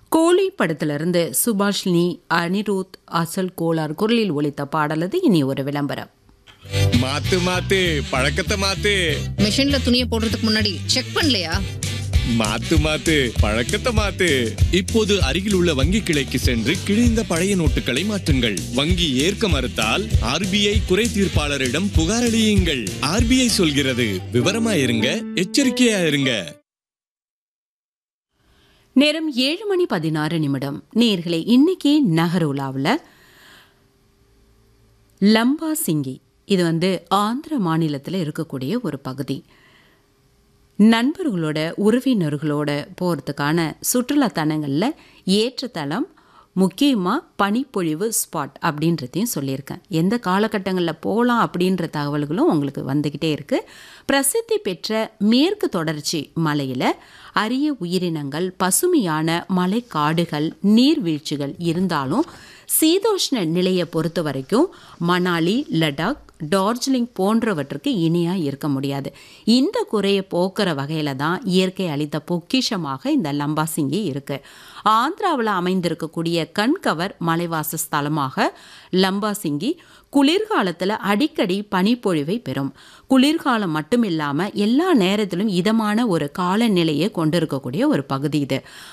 கோழி படத்திலிருந்து சுபாஷினி அனிருத் அசல் கோலார் குரலில் ஒலித்த பாடலது இனி ஒரு விளம்பரம் மாத்து மாத்து பழக்கத்தை மாத்து மிஷின்ல துணியை போடுறதுக்கு முன்னாடி செக் பண்ணலையா மாத்து மாத்து பழக்கத்தை மாத்து இப்போது அருகில் உள்ள வங்கி கிளைக்கு சென்று கிழிந்த பழைய நோட்டுகளை மாற்றுங்கள் வங்கி ஏற்க மறுத்தால் ஆர்பிஐ குறை தீர்ப்பாளரிடம் புகாரளியுங்கள் ஆர்பிஐ சொல்கிறது விவரமா இருங்க எச்சரிக்கையா இருங்க நேரம் ஏழு மணி பதினாறு நிமிடம் நேர்களை இன்னைக்கு நகரோலாவில் லம்பா சிங்கி இது வந்து ஆந்திர மாநிலத்தில் இருக்கக்கூடிய ஒரு பகுதி நண்பர்களோட உறவினர்களோட போகிறதுக்கான சுற்றுலா தலங்களில் ஏற்ற தலம் முக்கியமாக பனிப்பொழிவு ஸ்பாட் அப்படின்றதையும் சொல்லியிருக்கேன் எந்த காலகட்டங்களில் போகலாம் அப்படின்ற தகவல்களும் உங்களுக்கு வந்துக்கிட்டே இருக்குது பிரசித்தி பெற்ற மேற்கு தொடர்ச்சி மலையில் அரிய உயிரினங்கள் பசுமையான மலைக்காடுகள் நீர்வீழ்ச்சிகள் இருந்தாலும் சீதோஷ்ண நிலையை பொறுத்த வரைக்கும் மணாலி லடாக் டார்ஜிலிங் போன்றவற்றுக்கு இணையாக இருக்க முடியாது இந்த குறையை போக்குற வகையில் தான் இயற்கை அளித்த பொக்கிஷமாக இந்த லம்பாசிங்கி இருக்கு ஆந்திராவில் அமைந்திருக்கக்கூடிய கண்கவர் மலைவாச ஸ்தலமாக லம்பாசிங்கி குளிர்காலத்தில் அடிக்கடி பனிப்பொழிவை பெறும் குளிர்காலம் மட்டும் இல்லாமல் எல்லா நேரத்திலும் இதமான ஒரு காலநிலையை கொண்டிருக்கக்கூடிய ஒரு பகுதி இது